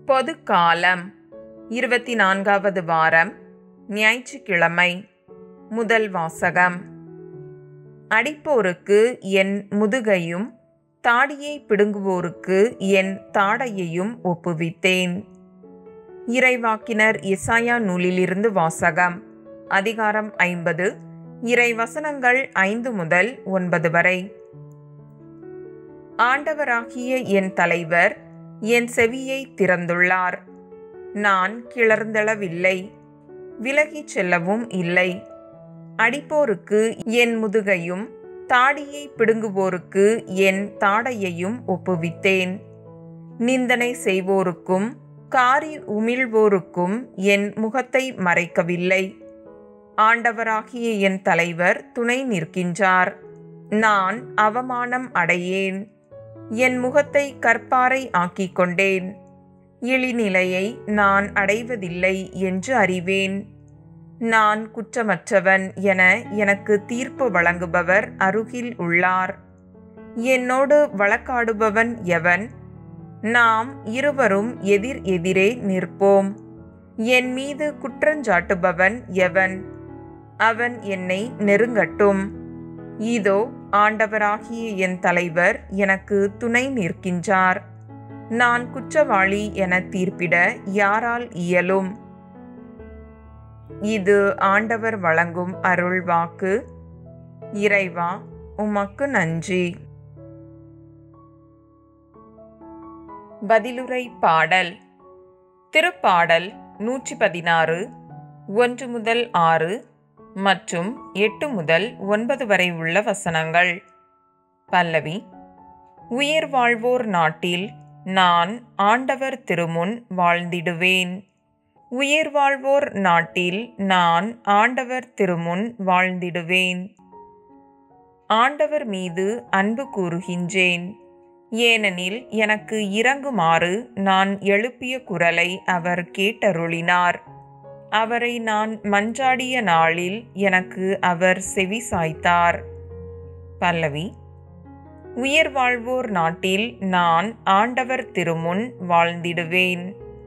பொது காலம் இருபத்தி நான்காவது வாரம் ஞாயிற்றுக்கிழமை முதல் வாசகம் அடிப்போருக்கு என் முதுகையும் தாடியை பிடுங்குவோருக்கு என் தாடையையும் ஒப்புவித்தேன் இறைவாக்கினர் இசாயா நூலிலிருந்து வாசகம் அதிகாரம் ஐம்பது இறை வசனங்கள் ஐந்து முதல் ஒன்பது வரை ஆண்டவராகிய என் தலைவர் என் செவியை திறந்துள்ளார் நான் கிளர்ந்தளவில்லை விலகிச் செல்லவும் இல்லை அடிப்போருக்கு என் முதுகையும் தாடியை பிடுங்குவோருக்கு என் தாடையையும் ஒப்புவித்தேன் நிந்தனை செய்வோருக்கும் காரி உமிழ்வோருக்கும் என் முகத்தை மறைக்கவில்லை ஆண்டவராகிய என் தலைவர் துணை நிற்கின்றார் நான் அவமானம் அடையேன் என் முகத்தை கற்பாரை ஆக்கிக் கொண்டேன் இழிநிலையை நான் அடைவதில்லை என்று அறிவேன் நான் குற்றமற்றவன் என எனக்கு தீர்ப்பு வழங்குபவர் அருகில் உள்ளார் என்னோடு வழக்காடுபவன் எவன் நாம் இருவரும் எதிர் எதிரே நிற்போம் என் மீது குற்றஞ்சாட்டுபவன் எவன் அவன் என்னை நெருங்கட்டும் இதோ ஆண்டவராகிய என் தலைவர் எனக்கு துணை நிற்கின்றார் நான் குற்றவாளி என தீர்ப்பிட யாரால் இயலும் இது ஆண்டவர் வழங்கும் அருள் வாக்கு இறைவா உமக்கு நன்றி பதிலுரை பாடல் திருப்பாடல் நூற்றி பதினாறு ஒன்று முதல் ஆறு மற்றும் எட்டு முதல் ஒன்பது வரை உள்ள வசனங்கள் பல்லவி உயிர் வாழ்வோர் நாட்டில் நான் ஆண்டவர் திருமுன் வாழ்ந்திடுவேன் உயிர் வாழ்வோர் நாட்டில் நான் ஆண்டவர் திருமுன் வாழ்ந்திடுவேன் ஆண்டவர் மீது அன்பு கூறுகின்றேன் ஏனெனில் எனக்கு இறங்குமாறு நான் எழுப்பிய குரலை அவர் கேட்டருளினார் அவரை நான் மன்றாடிய நாளில் எனக்கு அவர் செவி சாய்த்தார் பல்லவி உயிர் வாழ்வோர் நாட்டில் நான் ஆண்டவர் திருமுன் வாழ்ந்திடுவேன்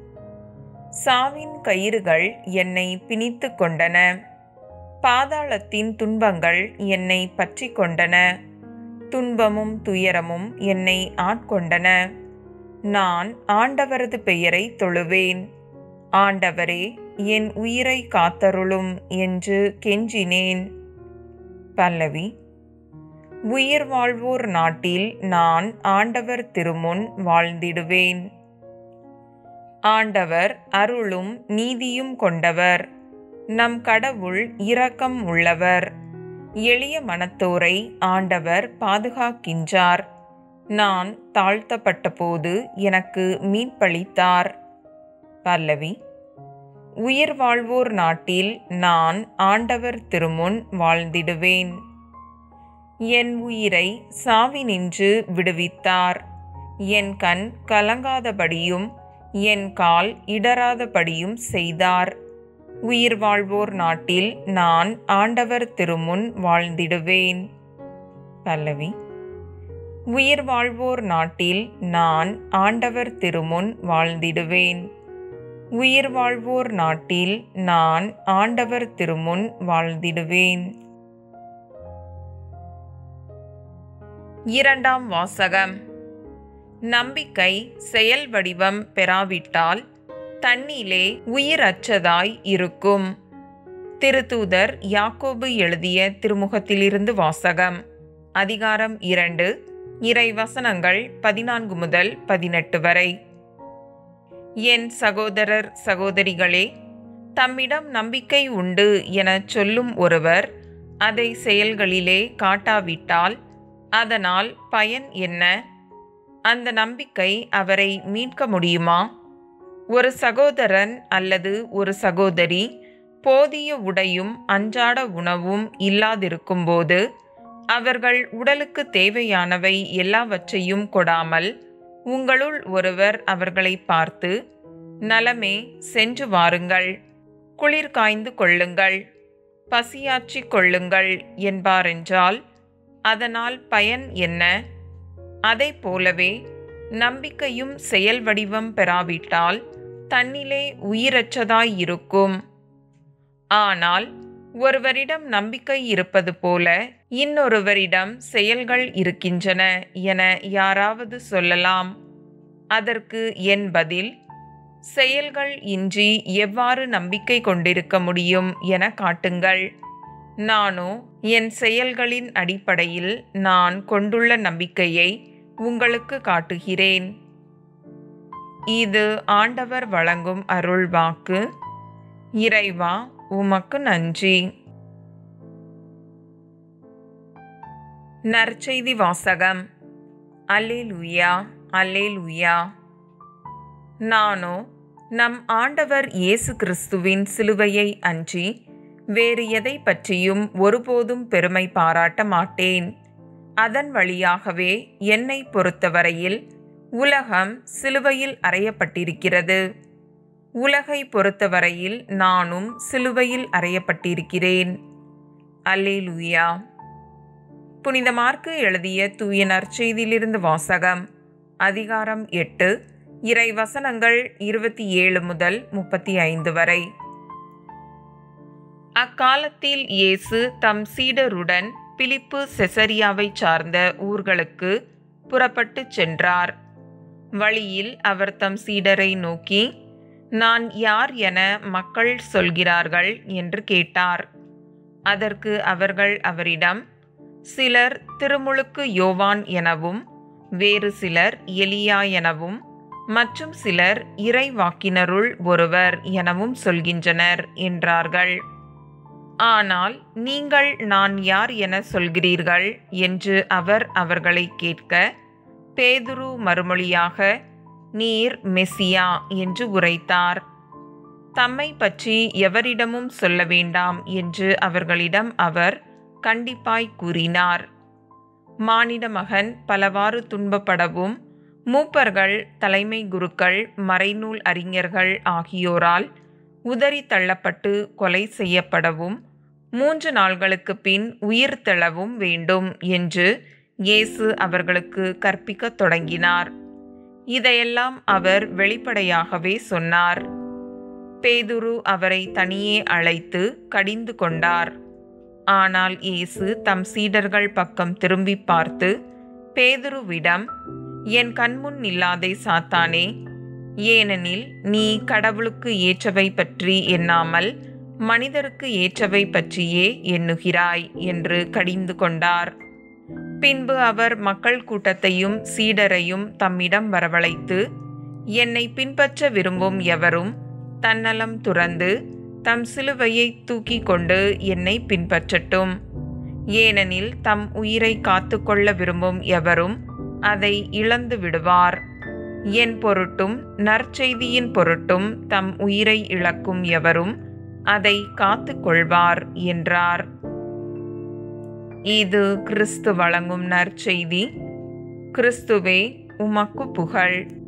சாவின் கயிறுகள் என்னை பிணித்து கொண்டன பாதாளத்தின் துன்பங்கள் என்னை பற்றி கொண்டன துன்பமும் துயரமும் என்னை ஆட்கொண்டன நான் ஆண்டவரது பெயரை தொழுவேன் ஆண்டவரே என் உயிரை காத்தருளும் என்று கெஞ்சினேன் பல்லவி உயிர் வாழ்வோர் நாட்டில் நான் ஆண்டவர் திருமுன் வாழ்ந்திடுவேன் ஆண்டவர் அருளும் நீதியும் கொண்டவர் நம் கடவுள் இரக்கம் உள்ளவர் எளிய மனத்தோரை ஆண்டவர் பாதுகாக்கின்றார் நான் தாழ்த்தப்பட்ட போது எனக்கு மீட்பளித்தார் பல்லவி உயிர் வாழ்வோர் நாட்டில் நான் ஆண்டவர் திருமுன் வாழ்ந்திடுவேன் என் உயிரை சாவினின்று விடுவித்தார் என் கண் கலங்காதபடியும் என் கால் இடராதபடியும் செய்தார் உயிர் வாழ்வோர் நாட்டில் நான் ஆண்டவர் திருமுன் வாழ்ந்திடுவேன் பல்லவி உயிர் வாழ்வோர் நாட்டில் நான் ஆண்டவர் திருமுன் வாழ்ந்திடுவேன் உயிர் வாழ்வோர் நாட்டில் நான் ஆண்டவர் திருமுன் வாழ்ந்திடுவேன் இரண்டாம் வாசகம் நம்பிக்கை செயல் வடிவம் பெறாவிட்டால் தண்ணீலே உயிரற்றதாய் இருக்கும் திருத்தூதர் யாக்கோபு எழுதிய திருமுகத்திலிருந்து வாசகம் அதிகாரம் இரண்டு இறை வசனங்கள் பதினான்கு முதல் பதினெட்டு வரை என் சகோதரர் சகோதரிகளே தம்மிடம் நம்பிக்கை உண்டு எனச் சொல்லும் ஒருவர் அதை செயல்களிலே காட்டாவிட்டால் அதனால் பயன் என்ன அந்த நம்பிக்கை அவரை மீட்க முடியுமா ஒரு சகோதரன் அல்லது ஒரு சகோதரி போதிய உடையும் அன்றாட உணவும் இல்லாதிருக்கும்போது அவர்கள் உடலுக்கு தேவையானவை எல்லாவற்றையும் கொடாமல் உங்களுள் ஒருவர் அவர்களை பார்த்து நலமே சென்று வாருங்கள் குளிர் காய்ந்து கொள்ளுங்கள் பசியாற்றிக் கொள்ளுங்கள் என்பாரென்றால் அதனால் பயன் என்ன அதைப் போலவே நம்பிக்கையும் செயல் வடிவம் பெறாவிட்டால் தன்னிலே உயிரற்றதாயிருக்கும் ஆனால் ஒருவரிடம் நம்பிக்கை இருப்பது போல இன்னொருவரிடம் செயல்கள் இருக்கின்றன என யாராவது சொல்லலாம் அதற்கு என் பதில் செயல்கள் இன்றி எவ்வாறு நம்பிக்கை கொண்டிருக்க முடியும் என காட்டுங்கள் நானோ என் செயல்களின் அடிப்படையில் நான் கொண்டுள்ள நம்பிக்கையை உங்களுக்கு காட்டுகிறேன் இது ஆண்டவர் வழங்கும் அருள் வாக்கு இறைவா உமக்கு நன்றி நற்செய்தி வாசகம் அல்லேலூயா அல்லேலூயா நானோ நம் ஆண்டவர் இயேசு கிறிஸ்துவின் சிலுவையை அன்றி வேறு எதை பற்றியும் ஒருபோதும் பெருமை பாராட்ட மாட்டேன் அதன் வழியாகவே என்னை பொறுத்தவரையில் உலகம் சிலுவையில் அறையப்பட்டிருக்கிறது உலகை பொறுத்தவரையில் நானும் சிலுவையில் அறையப்பட்டிருக்கிறேன் அல்லேலூயா புனித மார்க்கு எழுதிய தூய நற்செய்தியிலிருந்து வாசகம் அதிகாரம் எட்டு இறை வசனங்கள் இருபத்தி ஏழு முதல் முப்பத்தி ஐந்து வரை அக்காலத்தில் இயேசு தம் சீடருடன் பிலிப்பு செசரியாவை சார்ந்த ஊர்களுக்கு புறப்பட்டுச் சென்றார் வழியில் அவர் தம் சீடரை நோக்கி நான் யார் என மக்கள் சொல்கிறார்கள் என்று கேட்டார் அதற்கு அவர்கள் அவரிடம் சிலர் திருமுழுக்கு யோவான் எனவும் வேறு சிலர் எலியா எனவும் மற்றும் சிலர் இறைவாக்கினருள் ஒருவர் எனவும் சொல்கின்றனர் என்றார்கள் ஆனால் நீங்கள் நான் யார் என சொல்கிறீர்கள் என்று அவர் அவர்களை கேட்க பேதுரு மறுமொழியாக நீர் மெசியா என்று உரைத்தார் தம்மை பற்றி எவரிடமும் சொல்ல வேண்டாம் என்று அவர்களிடம் அவர் கண்டிப்பாய் கூறினார் மானிட மகன் பலவாறு துன்பப்படவும் மூப்பர்கள் தலைமை குருக்கள் மறைநூல் அறிஞர்கள் ஆகியோரால் உதறி தள்ளப்பட்டு கொலை செய்யப்படவும் மூன்று நாள்களுக்கு பின் உயிர் தெளவும் வேண்டும் என்று இயேசு அவர்களுக்கு கற்பிக்கத் தொடங்கினார் இதையெல்லாம் அவர் வெளிப்படையாகவே சொன்னார் பேதுரு அவரை தனியே அழைத்து கடிந்து கொண்டார் ஆனால் இயேசு தம் சீடர்கள் பக்கம் திரும்பி பார்த்து பேதுருவிடம் என் கண்முன் இல்லாதே சாத்தானே ஏனெனில் நீ கடவுளுக்கு ஏற்றவை பற்றி எண்ணாமல் மனிதருக்கு ஏற்றவை பற்றியே எண்ணுகிறாய் என்று கடிந்து கொண்டார் பின்பு அவர் மக்கள் கூட்டத்தையும் சீடரையும் தம்மிடம் வரவழைத்து என்னை பின்பற்ற விரும்பும் எவரும் தன்னலம் துறந்து தம் சிலுவையை தூக்கி கொண்டு என்னை பின்பற்றட்டும் ஏனெனில் தம் உயிரை காத்துக்கொள்ள விரும்பும் எவரும் அதை இழந்து விடுவார் என் பொருட்டும் நற்செய்தியின் பொருட்டும் தம் உயிரை இழக்கும் எவரும் அதை காத்து கொள்வார் என்றார் இது கிறிஸ்து வழங்கும் நற்செய்தி கிறிஸ்துவே உமக்கு புகழ்